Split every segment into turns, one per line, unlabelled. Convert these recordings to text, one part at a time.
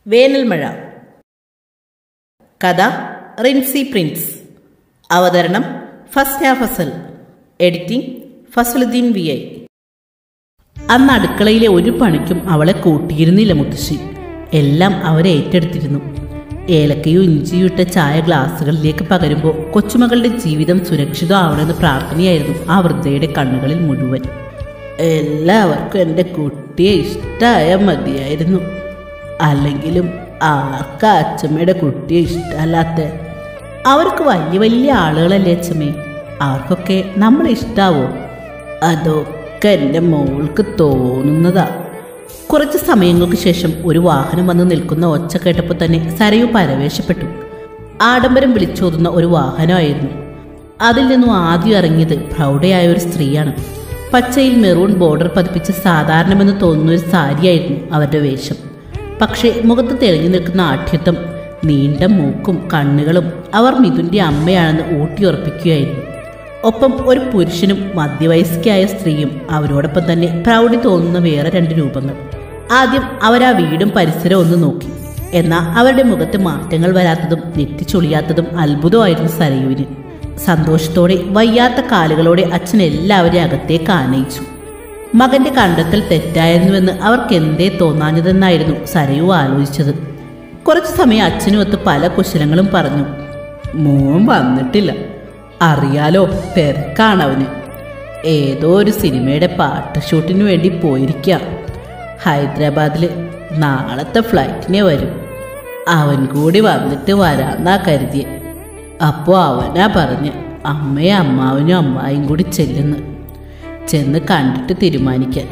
വേനൽമഴ കഥ റിൻസി പ്രിൻസ് അവതരണം Fasna Fasal editing Fasaluddin V I അന്ന് അടുക്കളയിലെ ഒരു പണിക്കും അവളെ കൂട്ടിയിരുന്നില്ല മുത്തശ്ശി എല്ലാം അവരെ ഏറ്റെടുത്തിരുന്നു ഏലക്കയും ഇഞ്ചിയും ഇട്ട ചായ ഗ്ലാസുകളിലേക്ക് പകരുമ്പോൾ കൊച്ചുമകളുടെ ജീവിതം സുരക്ഷിതമാവണമെന്ന് പ്രാർത്ഥനയായിരുന്നു ആ വൃദ്ധയുടെ കണ്ണുകളിൽ മുഴുവൻ എല്ലാവർക്കും എൻ്റെ കുട്ടിയെ ഇഷ്ടമായ മതിയായിരുന്നു അല്ലെങ്കിലും ആർക്കാ അച്ഛമ്മയുടെ കുട്ടിയെ ഇഷ്ടമല്ലാത്ത അവർക്ക് വലിയ വലിയ ആളുകളല്ലേ അച്ഛമ്മേ അവർക്കൊക്കെ നമ്മളെ ഇഷ്ടാവോ അതൊക്കെ എൻ്റെ മോൾക്ക് തോന്നുന്നതാ കുറച്ച് സമയങ്ങൾക്ക് ശേഷം ഒരു വാഹനം വന്ന് നിൽക്കുന്ന ഒച്ച കേട്ടപ്പോൾ തന്നെ സരയു പരവേശപ്പെട്ടു ആഡംബരം വിളിച്ചോതുന്ന ഒരു വാഹനമായിരുന്നു അതിൽ നിന്നും ആദ്യം ഇറങ്ങിയത് പ്രൗഢയായ ഒരു സ്ത്രീയാണ് പച്ചയിൽ മെറൂൺ ബോർഡർ പതിപ്പിച്ച് സാധാരണമെന്ന് തോന്നുന്ന ഒരു സാരിയായിരുന്നു അവരുടെ വേഷം പക്ഷേ മുഖത്ത് തെളിഞ്ഞു നിൽക്കുന്ന ആഠ്യത്വം നീണ്ട മൂക്കും കണ്ണുകളും അവർ മിഥുന്റെ അമ്മയാണെന്ന് ഊട്ടിയുറപ്പിക്കുകയായിരുന്നു ഒപ്പം ഒരു പുരുഷനും മധ്യവയസ്കയായ സ്ത്രീയും അവരോടൊപ്പം തന്നെ പ്രൗഢി തോന്നുന്ന വേറെ രണ്ട് രൂപങ്ങൾ ആദ്യം അവർ ആ വീടും പരിസരവും ഒന്ന് നോക്കി എന്നാൽ അവരുടെ മുഖത്ത് മാറ്റങ്ങൾ വരാത്തതും നെറ്റിച്ചൊളിയാത്തതും അത്ഭുതമായിരുന്നു സരയുവിന് സന്തോഷത്തോടെ വയ്യാത്ത കാലുകളോടെ അച്ഛൻ എല്ലാവരെയും അകത്തേക്ക് ആനയിച്ചു മകന്റെ കണ്ടെത്തൽ തെറ്റായിരുന്നുവെന്ന് അവർക്ക് എന്തേ തോന്നാഞ്ഞതെന്നായിരുന്നു സരയു ആലോചിച്ചത് കുറച്ചു സമയം അച്ഛനുമൊത്ത് പല കുശലങ്ങളും പറഞ്ഞു മോൻ വന്നിട്ടില്ല അറിയാലോ തിരക്കാണ് ഏതോ ഒരു സിനിമയുടെ പാട്ട് ഷൂട്ടിന് വേണ്ടി പോയിരിക്കുക ഹൈദരാബാദിൽ നാളത്തെ ഫ്ലൈറ്റിനെ വരും അവൻ കൂടി വന്നിട്ട് വരാന്നാ കരുതിയെ അപ്പോൾ അവനാ പറഞ്ഞ് അമ്മയും അമ്മാവനും അമ്മായും കൂടി ചെല്ലുന്നു ചെന്ന് കണ്ടിട്ട് തീരുമാനിക്കാൻ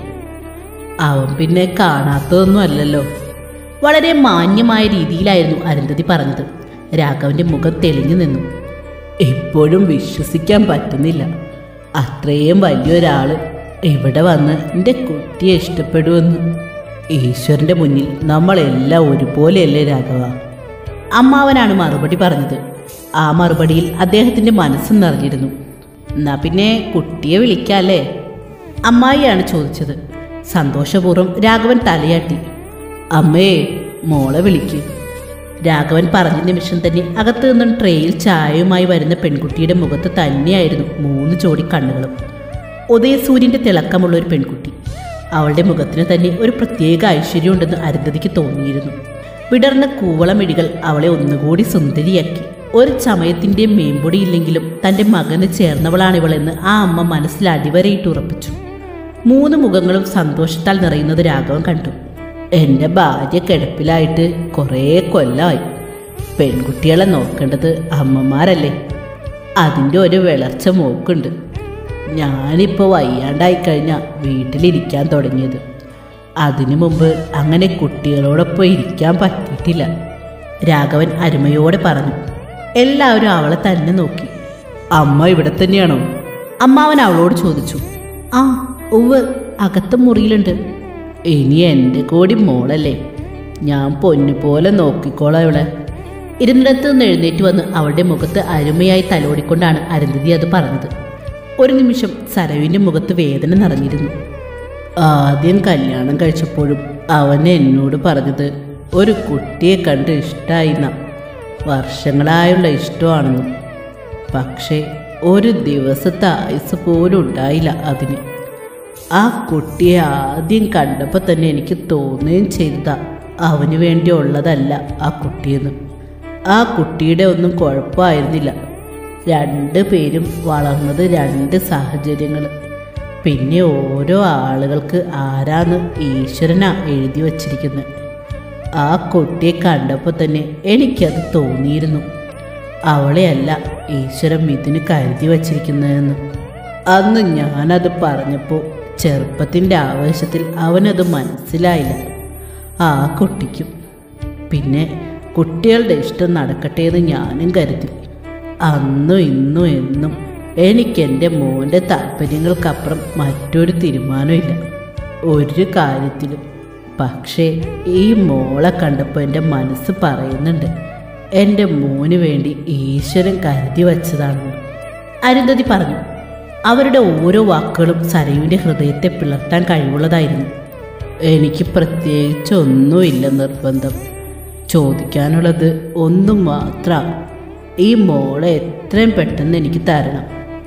അവൻ പിന്നെ കാണാത്തതൊന്നും അല്ലല്ലോ വളരെ മാന്യമായ രീതിയിലായിരുന്നു അരുന്ധതി പറഞ്ഞത് രാഘവന്റെ മുഖം തെളിഞ്ഞു നിന്നു ഇപ്പോഴും വിശ്വസിക്കാൻ പറ്റുന്നില്ല അത്രയും വലിയൊരാള് ഇവിടെ വന്ന് എൻ്റെ കുട്ടിയെ ഇഷ്ടപ്പെടുമെന്ന് ഈശ്വരന്റെ മുന്നിൽ നമ്മളെല്ലാം ഒരുപോലെയല്ലേ രാഘവ അമ്മാവനാണ് മറുപടി പറഞ്ഞത് ആ മറുപടിയിൽ അദ്ദേഹത്തിന്റെ മനസ്സും നിറഞ്ഞിരുന്നു എന്നാ പിന്നെ കുട്ടിയെ വിളിക്കാല്ലേ അമ്മായിയാണ് ചോദിച്ചത് സന്തോഷപൂർവ്വം രാഘവൻ തലയാട്ടി അമ്മേ മോളെ വിളിക്ക് രാഘവൻ പറഞ്ഞ നിമിഷം തന്നെ അകത്തു നിന്നും ട്രേയിൽ ചായയുമായി വരുന്ന പെൺകുട്ടിയുടെ മുഖത്ത് തന്നെയായിരുന്നു മൂന്ന് ജോഡി കണ്ണുകളും ഉദയസൂര്യന്റെ തിളക്കമുള്ള ഒരു പെൺകുട്ടി അവളുടെ മുഖത്തിന് തന്നെ ഒരു പ്രത്യേക ഐശ്വര്യമുണ്ടെന്ന് അരുന്ധതിക്ക് തോന്നിയിരുന്നു വിടർന്ന കൂവളമിടികൾ അവളെ ഒന്നുകൂടി സുന്ദരിയാക്കി ഒരു ചമയത്തിന്റെ മേമ്പൊടിയില്ലെങ്കിലും തന്റെ മകന് ചേർന്നവളാണിവളെന്ന് ആ അമ്മ മനസ്സിൽ അടിവരയിട്ട് ഉറപ്പിച്ചു മൂന്ന് മുഖങ്ങളും സന്തോഷത്താൽ നിറയുന്നത് രാഘവൻ കണ്ടു എൻ്റെ ഭാര്യ കിടപ്പിലായിട്ട് കുറേ കൊല്ലമായി പെൺകുട്ടികളെ നോക്കേണ്ടത് അമ്മമാരല്ലേ അതിൻ്റെ ഒരു വിളർച്ച മോക്കുണ്ട് ഞാനിപ്പോൾ വയ്യാണ്ടായി കഴിഞ്ഞാൽ വീട്ടിലിരിക്കാൻ തുടങ്ങിയത് അതിനു മുമ്പ് അങ്ങനെ കുട്ടികളോടൊപ്പം ഇരിക്കാൻ പറ്റിയിട്ടില്ല രാഘവൻ അരുമയോടെ പറഞ്ഞു എല്ലാവരും അവളെ തന്നെ നോക്കി അമ്മ ഇവിടെ തന്നെയാണോ അമ്മാവൻ അവളോട് ചോദിച്ചു ആ ഉവ് അകത്ത മുറിയിലുണ്ട് ഇനി എൻ്റെ കൂടി മോളല്ലേ ഞാൻ പൊന്നു പോലെ നോക്കിക്കോളാം ഇവിടെ ഇരുന്നിടത്ത് നിന്ന് എഴുന്നേറ്റ് വന്ന് അവളുടെ മുഖത്ത് അരുമയായി തലോടിക്കൊണ്ടാണ് അരുന്ധതി അത് പറഞ്ഞത് ഒരു നിമിഷം സരവിൻ്റെ മുഖത്ത് വേദന നിറഞ്ഞിരുന്നു ആദ്യം കല്യാണം കഴിച്ചപ്പോഴും അവൻ എന്നോട് പറഞ്ഞത് ഒരു കുട്ടിയെ കണ്ട് ഇഷ്ടമായിന്ന വർഷങ്ങളായുള്ള ഇഷ്ടമാണെന്നും പക്ഷേ ഒരു ദിവസത്തെ ആയുസ് പോലും ഉണ്ടായില്ല അതിന് ആ കുട്ടിയെ ആദ്യം കണ്ടപ്പോൾ തന്നെ എനിക്ക് തോന്നുകയും ചെയ്തതാ അവന് വേണ്ടി ഉള്ളതല്ല ആ കുട്ടിയെന്ന് ആ കുട്ടിയുടെ ഒന്നും കുഴപ്പമായിരുന്നില്ല രണ്ട് പേരും വളർന്നത് രണ്ട് സാഹചര്യങ്ങൾ പിന്നെ ഓരോ ആളുകൾക്ക് ആരാന്ന് ഈശ്വരനാ എഴുതി വച്ചിരിക്കുന്നത് ആ കുട്ടിയെ കണ്ടപ്പോൾ തന്നെ എനിക്കത് തോന്നിയിരുന്നു അവളെയല്ല ഈശ്വരൻ ഇതിന് കരുതി വച്ചിരിക്കുന്നതെന്ന് അന്ന് ഞാനത് പറഞ്ഞപ്പോൾ ചെറുപ്പത്തിൻ്റെ ആവേശത്തിൽ അവനത് മനസ്സിലായില്ല ആ കുട്ടിക്കും പിന്നെ കുട്ടികളുടെ ഇഷ്ടം നടക്കട്ടെ എന്ന് ഞാനും കരുതി അന്നും ഇന്നും എന്നും എനിക്ക് എൻ്റെ മോൻ്റെ താല്പര്യങ്ങൾക്കപ്പുറം മറ്റൊരു തീരുമാനമില്ല ഒരു കാര്യത്തിലും പക്ഷേ ഈ മോളെ കണ്ടപ്പോൾ എൻ്റെ മനസ്സ് പറയുന്നുണ്ട് എൻ്റെ മോന് വേണ്ടി ഈശ്വരൻ കരുതി വച്ചതാണെന്ന് അരുന്ധതി പറഞ്ഞു അവരുടെ ഓരോ വാക്കുകളും സരയുവിൻ്റെ ഹൃദയത്തെ പിളർത്താൻ കഴിവുള്ളതായിരുന്നു എനിക്ക് പ്രത്യേകിച്ച് ഒന്നുമില്ല നിർബന്ധം ചോദിക്കാനുള്ളത് ഒന്നും മാത്രം ഈ മോളെ എത്രയും പെട്ടെന്ന് എനിക്ക് തരണം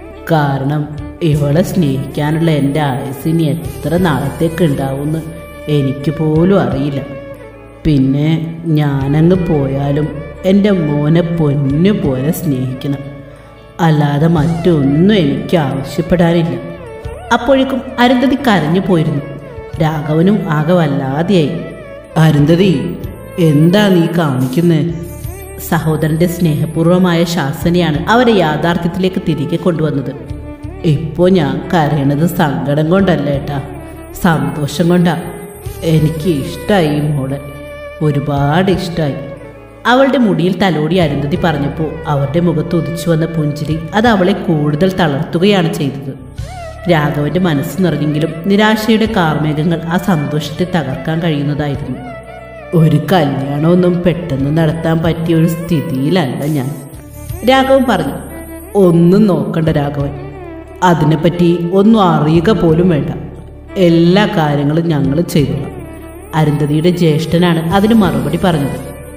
കാരണം ഇവളെ സ്നേഹിക്കാനുള്ള എൻ്റെ ആയുസിനി എത്ര നാളത്തേക്ക് ഉണ്ടാവുമെന്ന് എനിക്ക് പോലും അറിയില്ല പിന്നെ ഞാനങ്ങ് പോയാലും എൻ്റെ മോനെ പൊന്നു പോലെ സ്നേഹിക്കണം അല്ലാതെ മറ്റൊന്നും എനിക്ക് ആവശ്യപ്പെടാനില്ല അപ്പോഴേക്കും അരുന്ധതി കരഞ്ഞു പോയിരുന്നു രാഘവനും ആകെ വല്ലാതെയായി അരുന്ധതി എന്താ നീ കാണിക്കുന്നത് സഹോദരന്റെ സ്നേഹപൂർവമായ ശാസനയാണ് അവരെ യാഥാർത്ഥ്യത്തിലേക്ക് തിരികെ കൊണ്ടുവന്നത് ഇപ്പോൾ ഞാൻ കരയണത് സങ്കടം കൊണ്ടല്ല ഏട്ടാ സന്തോഷം കൊണ്ടാ എനിക്ക് ഇഷ്ടമായി ഈ മോളെ ഒരുപാട് ഇഷ്ടമായി അവളുടെ മുടിയിൽ തലോടി അരുന്ധതി പറഞ്ഞപ്പോൾ അവരുടെ മുഖത്ത് ഉദിച്ചു വന്ന പുഞ്ചിരി അത് അവളെ കൂടുതൽ തളർത്തുകയാണ് ചെയ്തത് രാഘവന്റെ മനസ്സ് നിറഞ്ഞെങ്കിലും നിരാശയുടെ കാർമേഘങ്ങൾ ആ സന്തോഷത്തെ തകർക്കാൻ കഴിയുന്നതായിരുന്നു ഒരു കല്യാണമൊന്നും പെട്ടെന്ന് നടത്താൻ പറ്റിയ ഒരു സ്ഥിതിയിലല്ല ഞാൻ രാഘവൻ പറഞ്ഞു ഒന്നും നോക്കണ്ട രാഘവൻ അതിനെപ്പറ്റി ഒന്നും അറിയുക പോലും വേണ്ട എല്ലാ കാര്യങ്ങളും ഞങ്ങൾ ചെയ്തോളാം അരുന്ധതിയുടെ ജ്യേഷ്ഠനാണ് അതിന് മറുപടി പറഞ്ഞത്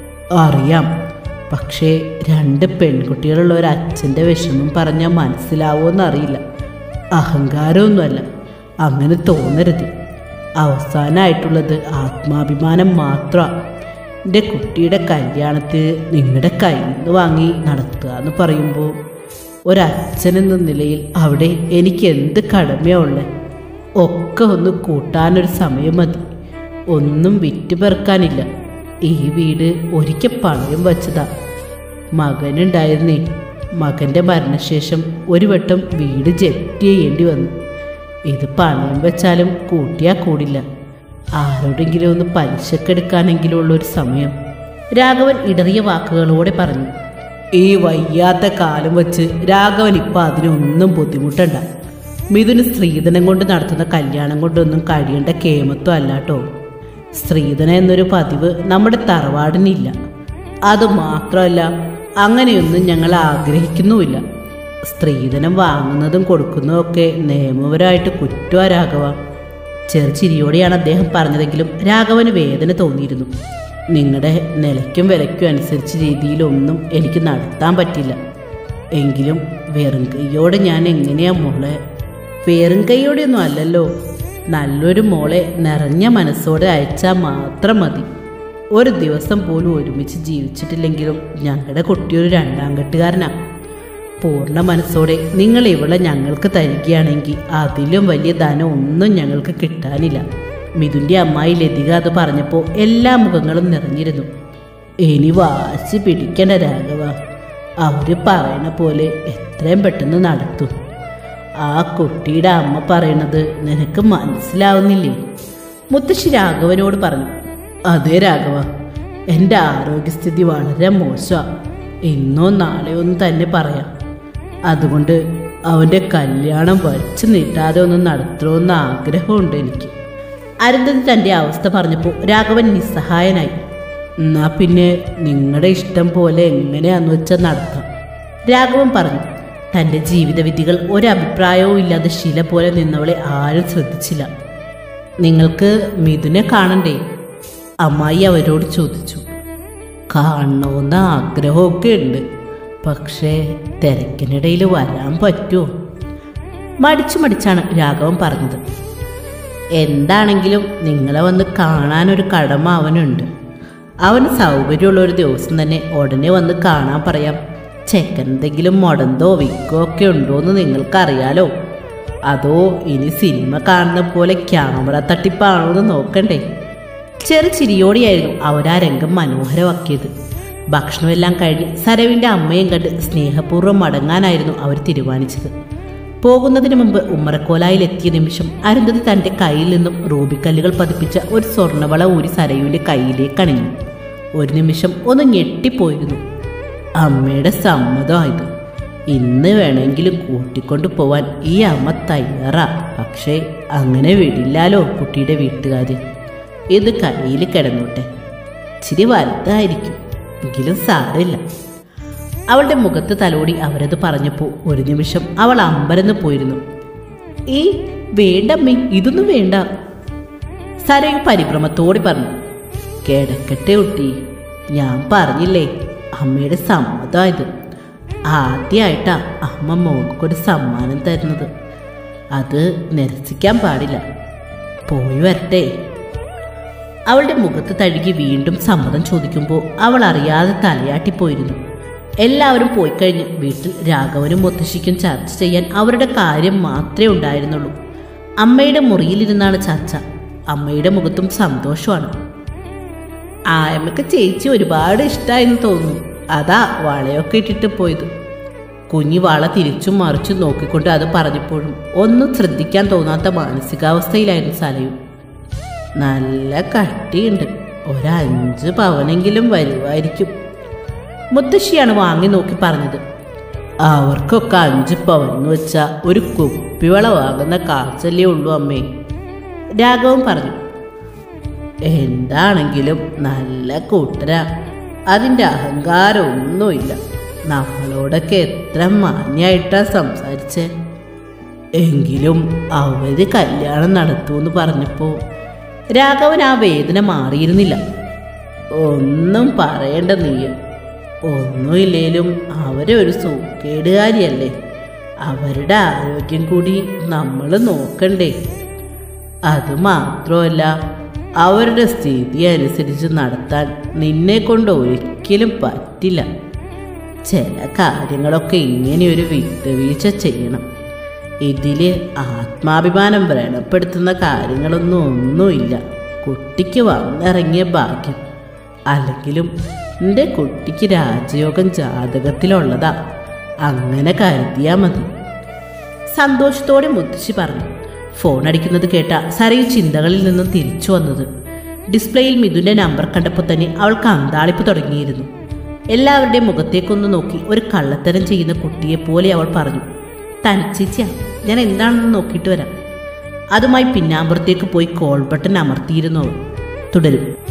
അറിയാം പക്ഷേ രണ്ട് പെൺകുട്ടികളുള്ള ഒരു അച്ഛൻ്റെ വിഷമം പറഞ്ഞാൽ മനസ്സിലാവുമെന്നറിയില്ല അഹങ്കാരമൊന്നുമല്ല അങ്ങനെ തോന്നരുത് അവസാനമായിട്ടുള്ളത് ആത്മാഭിമാനം മാത്രമാണ് എൻ്റെ കുട്ടിയുടെ കല്യാണത്തിന് നിങ്ങളുടെ കയ്യിൽ നിന്ന് വാങ്ങി നടത്തുക എന്ന് പറയുമ്പോൾ ഒരച്ഛനെന്ന നിലയിൽ അവിടെ എനിക്ക് എന്ത് കടമയാ ഉള്ളത് ഒക്കെ ഒന്ന് കൂട്ടാനൊരു സമയം മതി ഒന്നും വിറ്റുപെറുക്കാനില്ല ഈ വീട് ഒരിക്കൽ പണയം വച്ചതാ മകനുണ്ടായിരുന്നേ മകൻ്റെ മരണശേഷം ഒരു വട്ടം വീട് ജപ്തി ചെയ്യേണ്ടി വന്നു ഇത് പണയം വെച്ചാലും കൂട്ടിയാ കൂടില്ല ആരോടെങ്കിലും ഒന്ന് പലിശക്കെടുക്കാനെങ്കിലും ഉള്ള ഒരു സമയം രാഘവൻ ഇടറിയ വാക്കുകളോടെ പറഞ്ഞു ഈ വയ്യാത്ത കാലം വെച്ച് രാഘവൻ ഇപ്പം അതിനൊന്നും ബുദ്ധിമുട്ടണ്ട മിഥുന് സ്ത്രീധനം കൊണ്ട് നടത്തുന്ന കല്യാണം കൊണ്ടൊന്നും കഴിയേണ്ട കേമത്വം അല്ലാട്ടോ സ്ത്രീധനം എന്നൊരു പതിവ് നമ്മുടെ തറവാടിനില്ല അത് മാത്രമല്ല അങ്ങനെയൊന്നും ഞങ്ങൾ ആഗ്രഹിക്കുന്നുമില്ല സ്ത്രീധനം വാങ്ങുന്നതും കൊടുക്കുന്നതും ഒക്കെ നിയമപരമായിട്ട് കുറ്റമാ രാഘവ ചെറുചിരിയോടെയാണ് അദ്ദേഹം പറഞ്ഞതെങ്കിലും രാഘവന് വേദന തോന്നിയിരുന്നു നിങ്ങളുടെ നിലയ്ക്കും വിലയ്ക്കും അനുസരിച്ച് രീതിയിലൊന്നും എനിക്ക് നടത്താൻ പറ്റില്ല എങ്കിലും വെറും കൈയോടെ ഞാൻ എങ്ങനെയാ മോളെ വെറും കൈയോടെയൊന്നും അല്ലല്ലോ നല്ലൊരു മോളെ നിറഞ്ഞ മനസ്സോടെ അയച്ചാൽ മാത്രം മതി ഒരു ദിവസം പോലും ഒരുമിച്ച് ജീവിച്ചിട്ടില്ലെങ്കിലും ഞങ്ങളുടെ കുട്ടി ഒരു രണ്ടാം കെട്ടുകാരനാണ് പൂർണ്ണ മനസ്സോടെ നിങ്ങൾ ഇവളെ ഞങ്ങൾക്ക് തരികയാണെങ്കിൽ അതിലും വലിയ ധനം ഒന്നും ഞങ്ങൾക്ക് കിട്ടാനില്ല മിഥുൻ്റെ അമ്മായി ലതിക അത് പറഞ്ഞപ്പോൾ എല്ലാ മുഖങ്ങളും നിറഞ്ഞിരുന്നു ഇനി വാശി പിടിക്കണ്ട രാഘവ അവര് പറയണ പോലെ എത്രയും പെട്ടെന്ന് നടത്തും ആ കുട്ടിയുടെ അമ്മ പറയണത് നിനക്ക് മനസ്സിലാവുന്നില്ലേ മുത്തശ്ശി രാഘവനോട് പറഞ്ഞു അതെ രാഘവ എൻ്റെ ആരോഗ്യസ്ഥിതി വളരെ മോശമാണ് ഇന്നോ നാളെയോ ഒന്ന് തന്നെ പറയാം അതുകൊണ്ട് അവൻ്റെ കല്യാണം വച്ച് നീട്ടാതെ ഒന്ന് നടത്തണമെന്ന് ആഗ്രഹമുണ്ട് എനിക്ക് അരുന്ധതി തൻ്റെ അവസ്ഥ പറഞ്ഞപ്പോൾ രാഘവൻ നിസ്സഹായനായി എന്നാ പിന്നെ നിങ്ങളുടെ ഇഷ്ടം പോലെ എങ്ങനെയാന്ന് വെച്ചാൽ നടത്താം രാഘവൻ പറഞ്ഞു തൻ്റെ ജീവിതവിധികൾ ഒരഭിപ്രായവും ഇല്ലാതെ ശില പോലെ നിന്നവളെ ആരും ശ്രദ്ധിച്ചില്ല നിങ്ങൾക്ക് മിഥുനെ കാണണ്ടേ അമ്മായി അവരോട് ചോദിച്ചു കാണണമെന്ന ആഗ്രഹമൊക്കെ ഉണ്ട് പക്ഷേ തിരക്കിനിടയിൽ വരാൻ പറ്റുമോ മടിച്ചു മടിച്ചാണ് രാഘവൻ പറഞ്ഞത് എന്താണെങ്കിലും നിങ്ങളെ വന്ന് കാണാനൊരു കടമ അവനുണ്ട് അവന് സൗകര്യമുള്ള ഒരു ദിവസം തന്നെ ഉടനെ വന്ന് കാണാൻ പറയാം ചെക്കൻ എന്തെങ്കിലും മുടന്തോ വിക്കോ ഒക്കെ ഉണ്ടോയെന്ന് നിങ്ങൾക്കറിയാലോ അതോ ഇനി സിനിമ കാണുന്ന പോലെ ക്യാമറ തട്ടിപ്പാണോ എന്ന് നോക്കണ്ടേ ചെറു ചിരിയോടെയായിരുന്നു അവരാ രംഗം മനോഹരമാക്കിയത് ഭക്ഷണമെല്ലാം കഴിഞ്ഞ് സരവിൻ്റെ അമ്മയും കണ്ട് സ്നേഹപൂർവ്വം മടങ്ങാനായിരുന്നു അവർ തീരുമാനിച്ചത് പോകുന്നതിന് മുമ്പ് ഉമ്മറക്കോലായിൽ എത്തിയ നിമിഷം അരുന്ധതി തൻ്റെ കയ്യിൽ നിന്നും റൂബിക്കല്ലുകൾ പതിപ്പിച്ച ഒരു സ്വർണ്ണവള ഊരി സരയുവിൻ്റെ കയ്യിലേക്ക് അണിഞ്ഞു ഒരു നിമിഷം ഒന്ന് ഞെട്ടിപ്പോയിരുന്നു അമ്മയുടെ സമ്മതമായത് ഇന്ന് വേണമെങ്കിലും കൂട്ടിക്കൊണ്ടു പോവാൻ ഈ അമ്മ തയ്യാറാ പക്ഷേ അങ്ങനെ വിടില്ലാലോ കുട്ടിയുടെ വീട്ടുകാർ ഇത് കയ്യിൽ കിടന്നോട്ടെ ഇച്ചിരി വലുതായിരിക്കും എങ്കിലും സാരമില്ല അവളുടെ മുഖത്ത് തലോടി അവരത് പറഞ്ഞപ്പോൾ ഒരു നിമിഷം അവൾ അമ്പരന്ന് പോയിരുന്നു ഈ വേണ്ടമ്മേ ഇതൊന്നും വേണ്ട സരയു പരിഭ്രമത്തോടെ പറഞ്ഞു കിടക്കട്ടെ കുട്ടി ഞാൻ പറഞ്ഞില്ലേ അമ്മയുടെ സമ്മതമായത് ആദ്യമായിട്ടാ അമ്മ മോൾക്കൊരു സമ്മാനം തരുന്നത് അത് നിരസിക്കാൻ പാടില്ല പോയി വരട്ടെ അവളുടെ മുഖത്ത് തഴുകി വീണ്ടും സമ്മതം ചോദിക്കുമ്പോൾ അവൾ അറിയാതെ തലയാട്ടിപ്പോയിരുന്നു എല്ലാവരും പോയി കഴിഞ്ഞ് വീട്ടിൽ രാഘവനും മുത്തശ്ശിക്കും ചർച്ച ചെയ്യാൻ അവരുടെ കാര്യം മാത്രമേ ഉണ്ടായിരുന്നുള്ളൂ അമ്മയുടെ മുറിയിലിരുന്നാണ് ചർച്ച അമ്മയുടെ മുഖത്തും സന്തോഷമാണ് ആയമ്മക്ക് ചേച്ചി ഒരുപാട് ഇഷ്ടമായെന്ന് തോന്നുന്നു അതാ വളയൊക്കെ ഇട്ടിട്ട് പോയത് കുഞ്ഞി വള തിരിച്ചും മറിച്ചും നോക്കിക്കൊണ്ട് അത് പറഞ്ഞപ്പോഴും ഒന്നും ശ്രദ്ധിക്കാൻ തോന്നാത്ത മാനസികാവസ്ഥയിലായിരുന്നു സലയും നല്ല കട്ടിയുണ്ട് ഒരഞ്ച് പവനെങ്കിലും വരുമായിരിക്കും മുത്തശ്ശിയാണ് വാങ്ങി നോക്കി പറഞ്ഞത് അവർക്കൊക്കെ അഞ്ച് പവൻ എന്ന് വെച്ചാൽ ഒരു കുപ്പിവള വാങ്ങുന്ന കാശല്ലേ ഉള്ളൂ അമ്മേ രാഘവൻ പറഞ്ഞു എന്താണെങ്കിലും നല്ല കൂട്ടരാ അതിൻ്റെ അഹങ്കാരമൊന്നുമില്ല നമ്മളോടൊക്കെ എത്ര മാന്യായിട്ടാ സംസാരിച്ചേ എങ്കിലും അവര് കല്യാണം നടത്തുമെന്ന് പറഞ്ഞപ്പോൾ രാഘവൻ ആ വേദന മാറിയിരുന്നില്ല ഒന്നും പറയേണ്ട നീ ഒന്നുമില്ലേലും അവരെ ഒരു സൂക്കേടുകാരിയല്ലേ അവരുടെ ആരോഗ്യം കൂടി നമ്മൾ നോക്കണ്ടേ അത് മാത്രമല്ല അവരുടെ സ്ഥിതി അനുസരിച്ച് നടത്താൻ നിന്നെ കൊണ്ട് ഒരിക്കലും പറ്റില്ല ചില കാര്യങ്ങളൊക്കെ ഇങ്ങനെയൊരു വിട്ടുവീഴ്ച ചെയ്യണം ഇതില് ആത്മാഭിമാനം വ്രണപ്പെടുത്തുന്ന കാര്യങ്ങളൊന്നും ഒന്നുമില്ല കുട്ടിക്ക് വന്നിറങ്ങിയ ഭാഗ്യം അല്ലെങ്കിലും എൻ്റെ കുട്ടിക്ക് രാജയോഗം ജാതകത്തിലുള്ളതാ അങ്ങനെ കരുതിയാ മതി സന്തോഷത്തോടെ മുത്തശ്ശി പറഞ്ഞു ഫോൺ അടിക്കുന്നത് കേട്ട സരയു ചിന്തകളിൽ നിന്നും തിരിച്ചു വന്നത് ഡിസ്പ്ലേയിൽ മിഥുന്റെ നമ്പർ കണ്ടപ്പോൾ തന്നെ അവൾക്ക് അന്താളിപ്പ് തുടങ്ങിയിരുന്നു എല്ലാവരുടെയും മുഖത്തേക്കൊന്ന് നോക്കി ഒരു കള്ളത്തരം ചെയ്യുന്ന കുട്ടിയെ പോലെ അവൾ പറഞ്ഞു തനിച്ചേച്ചിയാ ഞാൻ എന്താണെന്ന് നോക്കിയിട്ട് വരാം അതുമായി പിന്നാമ്പുറത്തേക്ക് പോയി കോൾ ബട്ടൺ അമർത്തിയിരുന്നു അവൾ തുടരും